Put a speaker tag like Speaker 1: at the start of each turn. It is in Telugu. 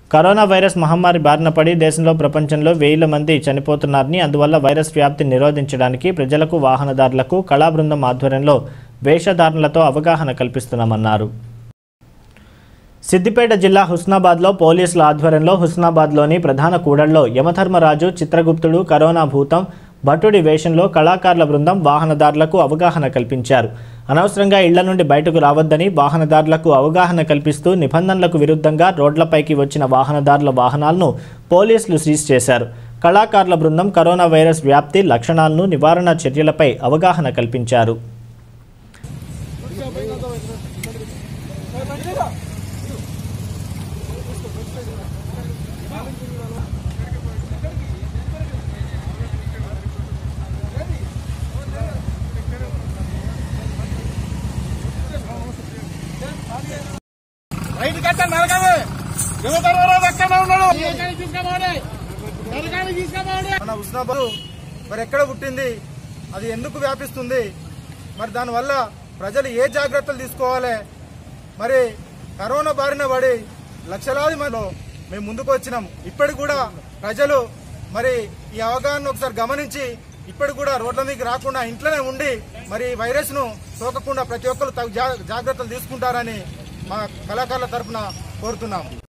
Speaker 1: కరోనా వైరస్ మహమ్మారి బారిన పడి దేశంలో ప్రపంచంలో వేల మంది చనిపోతున్నారని అందువల్ల వైరస్ వ్యాప్తిని నిరోధించడానికి ప్రజలకు వాహనదారులకు కళా బృందం ఆధ్వర్యంలో వేషధారణలతో అవగాహన కల్పిస్తున్నామన్నారు సిద్దిపేట జిల్లా హుస్నాబాద్లో పోలీసుల ఆధ్వర్యంలో హుస్నాబాద్లోని ప్రధాన కూడళ్లో యమధర్మరాజు చిత్రగుప్తుడు కరోనా భూతం భటుడి వేషంలో కళాకారుల బృందం వాహనదారులకు అవగాహన కల్పించారు అనవసరంగా ఇళ్ల నుండి బయటకు రావద్దని వాహనదారులకు అవగాహన కల్పిస్తూ నిబంధనలకు విరుద్ధంగా రోడ్లపైకి వచ్చిన వాహనదారుల వాహనాలను పోలీసులు సీజ్ చేశారు కళాకారుల బృందం కరోనా వైరస్ వ్యాప్తి లక్షణాలను నివారణ చర్యలపై అవగాహన కల్పించారు
Speaker 2: రైతు కట్ట నరకమే యువతరాలు ఎక్కడ ఉన్నాడు తీసుకోబోడే నరకాన్ని తీసుకోబోడే
Speaker 3: మన ఉష్ణాబాదు మరి ఎక్కడ పుట్టింది అది ఎందుకు వ్యాపిస్తుంది మరి దానివల్ల ప్రజలు ఏ జాగ్రత్తలు తీసుకోవాలి మరి కరోనా బారిన పడి లక్షలాది మందిలో మేము ముందుకు వచ్చినాం ఇప్పటికి కూడా ప్రజలు మరి ఈ అవగాహన ఒకసారి గమనించి ఇప్పటికి కూడా రోడ్ల మీదకి రాకుండా ఇంట్లోనే ఉండి మరి ఈ వైరస్ ను సోకకుండా ప్రతి ఒక్కరు తగు జా- జాగ్రత్తలు తీసుకుంటారని మా కళాకారుల తరపున కోరుతున్నాం